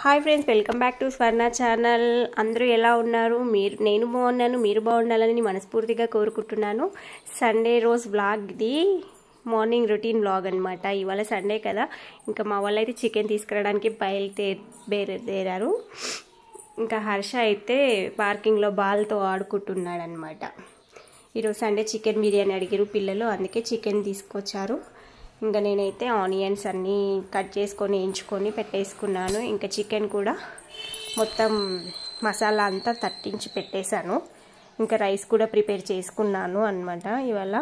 hi friends welcome back to Swarna channel అందరూ ఎలా ఉన్నారు మీరు నేను బాగున్నాను మీరు బాగుండాలని మనస్ఫూర్తిగా కోరుకుంటున్నాను సండే రోజు వ్లాగ్ ఇది మార్నింగ్ రొటీన్ వ్లాగ్ అనమాట ఇవాళ సండే కదా ఇంకా మా వాళ్ళు అయితే చికెన్ తీసుకురావడానికి బయలుదే బయలుదేరారు ఇంకా హర్ష అయితే పార్కింగ్లో బాల్తో ఆడుకుంటున్నాడు అనమాట ఈరోజు సండే చికెన్ బిర్యానీ అడిగారు పిల్లలు అందుకే చికెన్ తీసుకొచ్చారు ఇంకా నేనైతే ఆనియన్స్ అన్నీ కట్ చేసుకొని వేయించుకొని పెట్టేసుకున్నాను ఇంకా చికెన్ కూడా మొత్తం మసాలా అంతా తట్టించి పెట్టేశాను ఇంకా రైస్ కూడా ప్రిపేర్ చేసుకున్నాను అనమాట ఇవాళ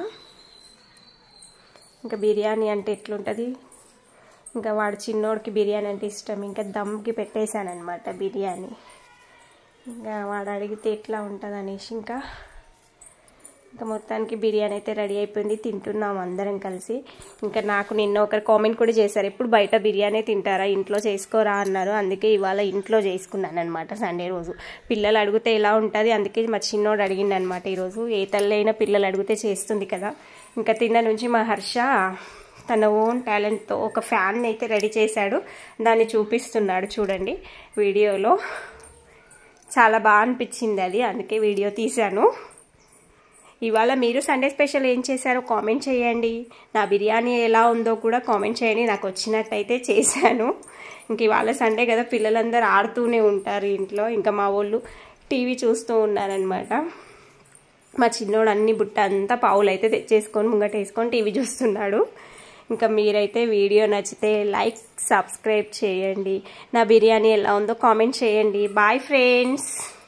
ఇంకా బిర్యానీ అంటే ఎట్లుంటుంది ఇంకా వాడు చిన్నోడికి బిర్యానీ అంటే ఇష్టం ఇంకా దమ్కి పెట్టేశాను అనమాట బిర్యానీ ఇంకా వాడు అడిగితే ఎట్లా ఉంటుంది అనేసి ఇంకా ఇంకా మొత్తానికి బిర్యానీ అయితే రెడీ అయిపోయింది తింటున్నాం అందరం కలిసి ఇంకా నాకు నిన్న ఒకరు కామెంట్ కూడా చేశారు ఎప్పుడు బయట బిర్యానీ తింటారా ఇంట్లో చేసుకోరా అన్నారు అందుకే ఇవాళ ఇంట్లో చేసుకున్నాను అనమాట సండే రోజు పిల్లలు అడిగితే ఎలా ఉంటుంది అందుకే మా చిన్నోడు అడిగింది అనమాట ఈరోజు ఏ తల్లైనా పిల్లలు అడిగితే చేస్తుంది కదా ఇంకా తిన్న నుంచి మా హర్ష తన ఓన్ టాలెంట్తో ఒక ఫ్యాన్ అయితే రెడీ చేశాడు దాన్ని చూపిస్తున్నాడు చూడండి వీడియోలో చాలా బాగా అనిపించింది అది అందుకే వీడియో తీశాను ఇవాళ మీరు సండే స్పెషల్ ఏం చేశారో కామెంట్ చేయండి నా బిర్యానీ ఎలా ఉందో కూడా కామెంట్ చేయండి నాకు వచ్చినట్టయితే చేశాను ఇంక ఇవాళ సండే కదా పిల్లలందరూ ఆడుతూనే ఉంటారు ఇంట్లో ఇంకా మా వాళ్ళు టీవీ చూస్తూ ఉన్నారనమాట మా చిన్నోడు అన్ని బుట్ట అంతా పావులు అయితే తెచ్చేసుకొని ముంగట వేసుకొని టీవీ చూస్తున్నాడు ఇంకా మీరైతే వీడియో నచ్చితే లైక్ సబ్స్క్రైబ్ చేయండి నా బిర్యానీ ఎలా ఉందో కామెంట్ చేయండి బాయ్ ఫ్రెండ్స్